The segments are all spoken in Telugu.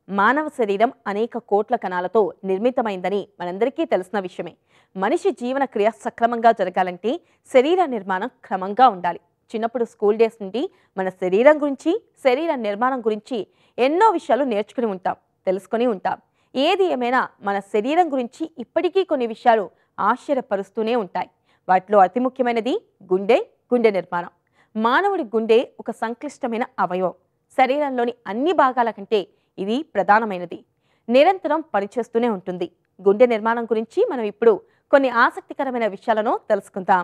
మానవ శరీరం అనేక కోట్ల కణాలతో నిర్మితమైందని మనందరికీ తెలిసిన విషయమే మనిషి జీవన క్రియ సక్రమంగా జరగాలంటే శరీర నిర్మాణం క్రమంగా ఉండాలి చిన్నప్పుడు స్కూల్ డేస్ నుండి మన శరీరం గురించి శరీర నిర్మాణం గురించి ఎన్నో విషయాలు నేర్చుకుని ఉంటాం తెలుసుకొని ఉంటాం ఏది ఏమైనా మన శరీరం గురించి ఇప్పటికీ కొన్ని విషయాలు ఆశ్చర్యపరుస్తూనే ఉంటాయి వాటిలో అతి ముఖ్యమైనది గుండె గుండె నిర్మాణం మానవుడి గుండె ఒక సంక్లిష్టమైన అవయవం శరీరంలోని అన్ని భాగాల కంటే ఇది ప్రధానమైనది నిరంతరం పనిచేస్తూనే ఉంటుంది గుండె నిర్మాణం గురించి మనం ఇప్పుడు కొన్ని ఆసక్తికరమైన విషయాలను తెలుసుకుందాం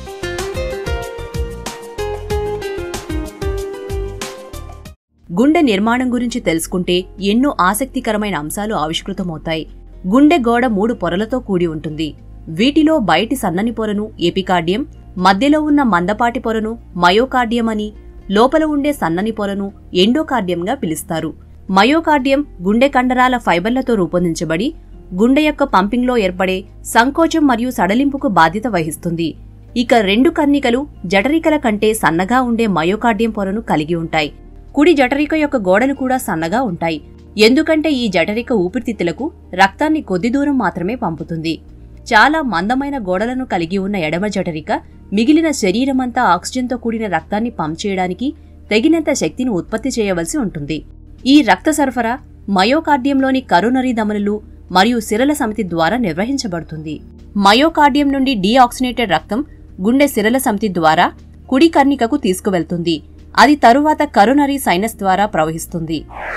గుండె నిర్మాణం గురించి తెలుసుకుంటే ఎన్నో ఆసక్తికరమైన అంశాలు ఆవిష్కృతమవుతాయి గుండె గోడ మూడు పొరలతో కూడి ఉంటుంది వీటిలో బయటి సన్నని పొరను ఎపికార్డియం మధ్యలో ఉన్న మందపాటి పొరను మయోకార్డియం అని లోపల ఉండే సన్నని పొరను ఎండోకార్డియంగా పిలుస్తారు మయోకార్డియం గుండె కండరాల ఫైబర్లతో రూపొందించబడి గుండె యొక్క పంపింగ్లో ఏర్పడే సంకోచం మరియు సడలింపుకు బాధ్యత వహిస్తుంది ఇక రెండు కన్నికలు జఠరికల కంటే సన్నగా ఉండే మయోకార్డియం పొరను కలిగి ఉంటాయి కుడి జఠరిక యొక్క గోడలు కూడా సన్నగా ఉంటాయి ఎందుకంటే ఈ జఠరిక ఊపిరితిత్తులకు రక్తాన్ని కొద్ది దూరం మాత్రమే పంపుతుంది చాలా మందమైన గోడలను కలిగి ఉన్న ఎడమ జఠరిక మిగిలిన శరీరమంతా ఆక్సిజన్తో కూడిన రక్తాన్ని పంప్ చేయడానికి తగినంత శక్తిని ఉత్పత్తి చేయవలసి ఉంటుంది ఈ రక్త సరఫరా మయోకార్డియంలోని కరోనరీ ధమనులు మరియు సిరల సమితి ద్వారా నిర్వహించబడుతుంది మయోకార్డియం నుండి డీఆక్సినేటెడ్ రక్తం గుండె సిరల సమితి ద్వారా కుడి కర్ణికకు తీసుకువెళ్తుంది అది తరువాత కరోనరీ సైనస్ ద్వారా ప్రవహిస్తుంది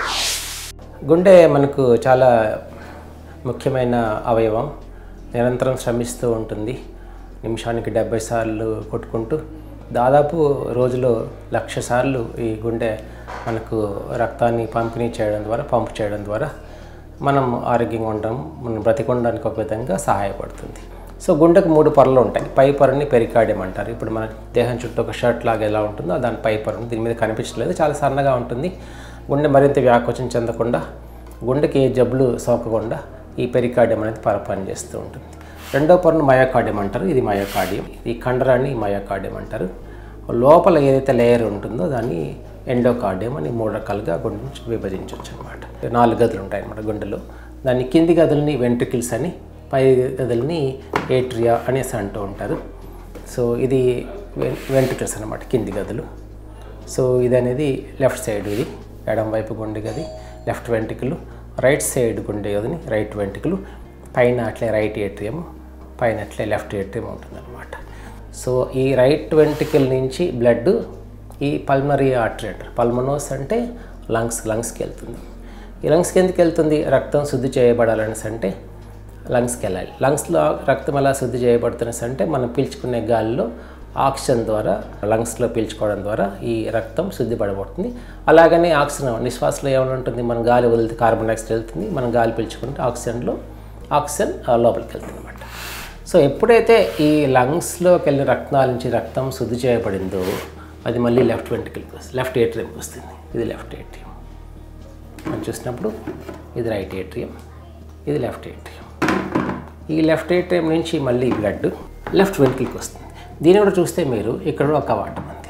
గుండె మనకు చాలా ముఖ్యమైన అవయవం నిరంతరం శ్రమిస్తూ ఉంటుంది నిమిషానికి డెబ్బై సార్లు కొట్టుకుంటూ దాదాపు రోజులో లక్ష సార్లు ఈ గుండె మనకు రక్తాన్ని పంపిణీ చేయడం ద్వారా పంపు చేయడం ద్వారా మనం ఆరోగ్యంగా ఉండడం మనం బ్రతికొనడానికి ఒక విధంగా సహాయపడుతుంది సో గుండెకు మూడు పొరలు ఉంటాయి పై పొరని పెరికార్డియం అంటారు ఇప్పుడు మన దేహం చుట్టూ ఒక షర్ట్ లాగా ఎలా ఉంటుందో దాని పై పొరని దీని మీద కనిపించలేదు చాలా సన్నగా ఉంటుంది గుండె మరింత వ్యాకోచం చెందకుండా గుండెకి ఏ జబ్బులు సోకకుండా ఈ పెరికార్డియం అనేది పర పనిచేస్తూ ఉంటుంది రెండో పొరను మయోకార్డియం అంటారు ఇది మయోకార్డియం ఈ కండరాన్ని మయోకార్డియం అంటారు లోపల ఏదైతే లేయర్ ఉంటుందో దాన్ని ఎండోకార్డియం అని మూడు రకాలుగా గుండె విభజించవచ్చు అనమాట నాలుగు గదులు ఉంటాయి అన్నమాట గుండెలో దాన్ని కింది గదులని వెంట్రికిల్స్ అని పై గదులని ఏట్రియా అనేసి అంటూ ఉంటారు సో ఇది వెంట్రికిల్స్ అనమాట కింది గదులు సో ఇది అనేది లెఫ్ట్ సైడ్ ఇది ఎడం వైపు గుండె గది లెఫ్ట్ వెంట్రికలు రైట్ సైడ్ గుండె గదిని రైట్ వెంట్రికలు పైన అట్లే రైట్ ఏట్రియం పైన అట్లే లెఫ్ట్ ఏట్రియం ఉంటుందన్నమాట సో ఈ రైట్ వెంట్రికల్ నుంచి బ్లడ్ ఈ పల్మరీ ఆర్టరీ అంటారు పల్మనోస్ అంటే లంగ్స్ లంగ్స్కి వెళ్తుంది ఈ లంగ్స్కి ఎందుకు వెళ్తుంది రక్తం శుద్ధి చేయబడాలనేసి అంటే లంగ్స్కి వెళ్ళాలి లంగ్స్లో రక్తం ఎలా శుద్ధి చేయబడుతున్నసి అంటే మనం పీల్చుకునే గాలిలో ఆక్సిజన్ ద్వారా లంగ్స్లో పీల్చుకోవడం ద్వారా ఈ రక్తం శుద్ధి పడబడుతుంది అలాగనే ఆక్సిజన్ నిశ్వాసలో ఏమైనా ఉంటుంది మనం గాలి వదిలితే కార్బన్ డైఆక్సైడ్ వెళ్తుంది మనం గాలి పీల్చుకుంటే ఆక్సిజన్లో ఆక్సిజన్ ఆ లోపలికి వెళ్తుంది అనమాట సో ఎప్పుడైతే ఈ లంగ్స్లోకి వెళ్ళిన రక్తాల నుంచి రక్తం శుద్ధి చేయబడిందో అది మళ్ళీ లెఫ్ట్ వెంట్రికల్కి వస్తుంది లెఫ్ట్ ఏట్రియంకి వస్తుంది ఇది లెఫ్ట్ ఏట్రియం మనం చూసినప్పుడు ఇది రైట్ ఏట్రియం ఇది లెఫ్ట్ ఏట్రియం ఈ లెఫ్ట్ ఏట్రియం నుంచి మళ్ళీ బ్లడ్ లెఫ్ట్ వెంట్రికల్కి వస్తుంది దీన్ని కూడా చూస్తే మీరు ఇక్కడ ఒక కవాటం ఉంది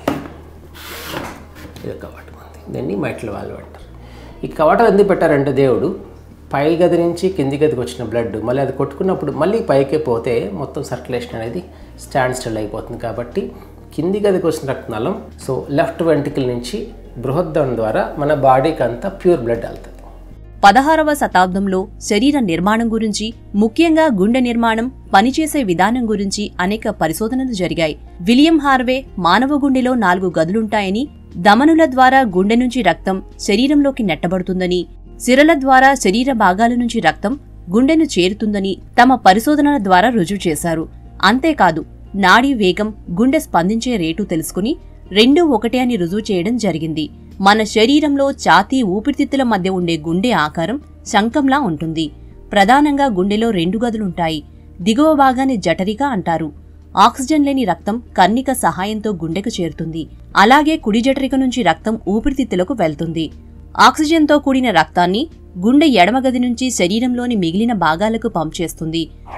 ఇది ఒక కవాటం ఉంది దీన్ని మైట్ల వాళ్ళు అంటారు ఈ కవాటం ఎందుకు పెట్టారంటే దేవుడు పై గది నుంచి కింది గదికి వచ్చిన బ్లడ్ మళ్ళీ అది కొట్టుకున్నప్పుడు మళ్ళీ పైకే పోతే మొత్తం సర్క్యులేషన్ అనేది స్టాండ్ స్టిల్ అయిపోతుంది కాబట్టి కింది గదికి వచ్చిన రక్తనాళం సో లెఫ్ట్ వెంట్రికల్ నుంచి బృహద్దం ద్వారా మన బాడీకి అంతా ప్యూర్ బ్లడ్ వెళ్తుంది పదహారవ శతాబ్దంలో శరీర నిర్మాణం గురించి ముఖ్యంగా గుండె నిర్మాణం పనిచేసే విధానం గురించి అనేక పరిశోధనలు జరిగాయి విలియం హార్వే మానవ గుండెలో నాలుగు గదులుంటాయని దమనుల ద్వారా గుండె నుంచి రక్తం శరీరంలోకి నెట్టబడుతుందని సిరల ద్వారా శరీర భాగాల నుంచి రక్తం గుండెను చేరుతుందని తమ పరిశోధనల ద్వారా రుజువు చేశారు అంతేకాదు నాడీ వేగం గుండె స్పందించే రేటు తెలుసుకుని రెండూ ఒకటే అని రుజువు చేయడం జరిగింది మన శరీరంలో ఛాతీ ఊపిరితిత్తుల మధ్య ఉండే గుండె ఆకారం శంఖంలా ఉంటుంది ప్రధానంగా గుండెలో రెండు గదులుంటాయి దిగువ భాగాన్ని జఠరిక అంటారు ఆక్సిజన్ లేని రక్తం కర్ణిక సహాయంతో గుండెకు చేరుతుంది అలాగే కుడి జఠరిక నుంచి రక్తం ఊపిరితిత్తులకు వెళ్తుంది ఆక్సిజన్తో కూడిన రక్తాన్ని గుండె ఎడమ గది నుంచి శరీరంలోని మిగిలిన భాగాలకు పంప్ చేస్తుంది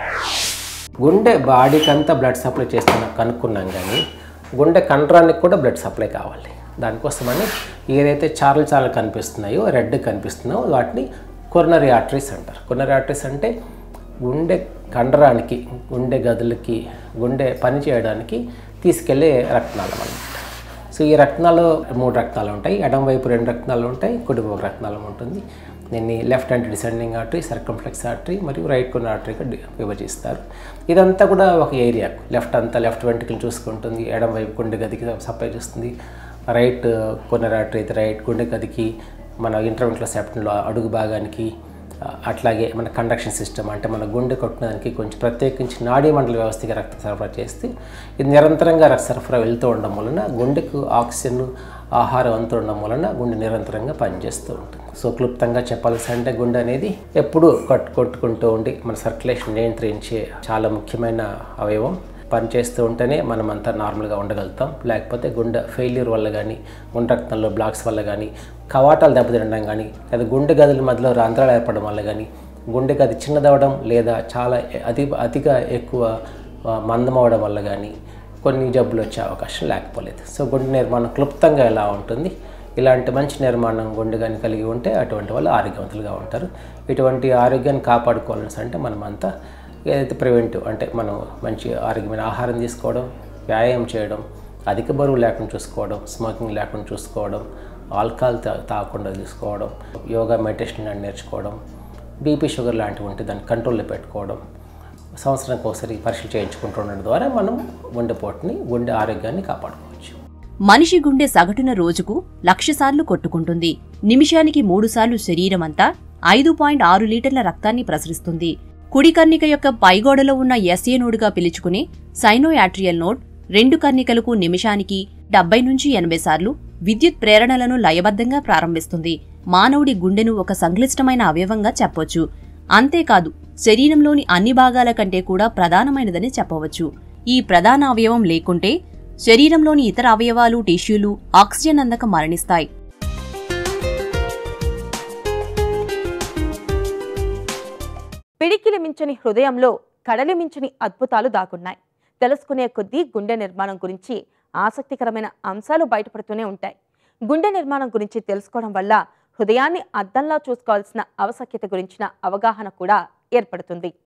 గుండె బాడీకి అంతా బ్లడ్ సప్లై చేస్తున్నా కనుక్కున్నాం కానీ గుండె కండరానికి కూడా బ్లడ్ సప్లై కావాలి దానికోసమని ఏదైతే చారలు చారలు కనిపిస్తున్నాయో రెడ్ కనిపిస్తున్నాయో వాటిని కొరనరీ ఆర్టరీస్ అంటారు కొరనరీ ఆర్టరీస్ అంటే గుండె కండరానికి గుండె గదులకి గుండె పని చేయడానికి తీసుకెళ్లే రక్తనాళం అన్నమాట సో ఈ రక్తనాలు మూడు రక్తాలు ఉంటాయి ఎడం వైపు రెండు రక్తనాలు ఉంటాయి కుడివైపు ఒక రక్తనాళం ఉంటుంది దీన్ని left hand descending artery circumflex artery మరియు రైట్ కొన్న ఆర్టరీగా డి- విభజిస్తారు ఇదంతా కూడా ఒక ఏరియా లెఫ్ట్ అంతా లెఫ్ట్ వెంట్రుకలు చూసుకుంటుంది ఎడం వైపు గుండె గదికి సప్లై చేస్తుంది రైట్ కొన్న ఆర్టరీ అయితే రైట్ గుండె గదికి మన ఇంటర్వెంట్ల సెప్టన్లో అడుగు భాగానికి ఆ, అట్లాగే మన కండక్షన్ సిస్టమ్ అంటే మన గుండె కొట్టడానికి కొంచెం ప్రత్యేకించి నాడీ మండల వ్యవస్థకి రక్త సరఫరా చేస్తే ఇది నిరంతరంగా రక్త సరఫరా వెళ్తూ ఉండడం వలన గుండెకు ఆక్సిజన్ ఆహారం అందుతుండడం వలన గుండె నిరంతరంగా పనిచేస్తూ ఉంటుంది సో క్లుప్తంగా చెప్పాల్సి అంటే గుండె అనేది ఎప్పుడూ కొట్టు కొట్టుకుంటూ ఉండి మన సర్క్యులేషన్ నియంత్రించే చాలా ముఖ్యమైన అవయవం పనిచేస్తూ ఉంటేనే మనం అంతా నార్మల్గా ఉండగలుగుతాం లేకపోతే గుండె ఫెయిల్యూర్ వల్ల కానీ గుండె రక్తంలో బ్లాక్స్ వల్ల కానీ కవాటాలు దెబ్బతినడం కానీ లేదా గుండె గదుల మధ్యలో రంధ్రాలు ఏర్పడడం వల్ల కానీ గుండె గది చిన్నదవడం లేదా చాలా అతి అతిగా ఎక్కువ ఆ, మందం అవడం వల్ల కానీ కొన్ని జబ్బులు వచ్చే అవకాశం లేకపోలేదు సో గుండె నిర్మాణం క్లుప్తంగా ఎలా ఉంటుంది ఇలాంటి మంచి నిర్మాణం గుండె కానీ కలిగి ఉంటే అటువంటి వాళ్ళు ఆరోగ్యవంతులుగా ఉంటారు ఇటువంటి ఆరోగ్యాన్ని కాపాడుకోవాలని అంటే మనమంతా ఏదైతే ప్రివెంటివ్ అంటే మనం మంచి ఆరోగ్యమైన ఆహారం తీసుకోవడం వ్యాయామం చేయడం అధిక బరువు లేకుండా చూసుకోవడం స్మోకింగ్ లేకుండా చూసుకోవడం ఆల్కహాల్ తా తాగకుండా చూసుకోవడం యోగా మెడిటేషన్ లాంటి నేర్చుకోవడం బీపీ షుగర్ లాంటివి ఉంటే దాన్ని కంట్రోల్లో పెట్టుకోవడం సంవత్సరానికి ఒకసారి పరీక్షలు చేయించుకుంటూ ఉండడం ద్వారా మనం గుండెపోటుని గుండె ఆరోగ్యాన్ని కాపాడుకోవచ్చు మనిషి గుండె సగటున రోజుకు లక్ష సార్లు కొట్టుకుంటుంది నిమిషానికి మూడు సార్లు శరీరమంతా ఐదు పాయింట్ ఆరు లీటర్ల రక్తాన్ని ప్రసరిస్తుంది కుడి కర్ణిక యొక్క పైగోడలో ఉన్న ఎస్ఏ నోడుగా పిలుచుకునే సైనోయాట్రియల్ నోడ్ రెండు కర్ణికలకు నిమిషానికి డెబ్బై నుంచి ఎనభై సార్లు విద్యుత్ ప్రేరణలను లయబద్ధంగా ప్రారంభిస్తుంది మానవుడి గుండెను ఒక సంక్లిష్టమైన అవయవంగా చెప్పొచ్చు అంతేకాదు శరీరంలోని అన్ని భాగాల కంటే కూడా ప్రధానమైనదని చెప్పవచ్చు ఈ ప్రధాన అవయవం లేకుంటే శరీరంలోని ఇతర అవయవాలు టిష్యూలు ఆక్సిజన్ అందక మరణిస్తాయి పిడికిలి మించని హృదయంలో కడలి మించని అద్భుతాలు దాగున్నాయి తెలుసుకునే కొద్దీ గుండె నిర్మాణం గురించి ఆసక్తికరమైన అంశాలు బయటపడుతూనే ఉంటాయి గుండె నిర్మాణం గురించి తెలుసుకోవడం వల్ల హృదయాన్ని అద్దంలా చూసుకోవాల్సిన ఆవశ్యకత గురించిన అవగాహన కూడా ఏర్పడుతుంది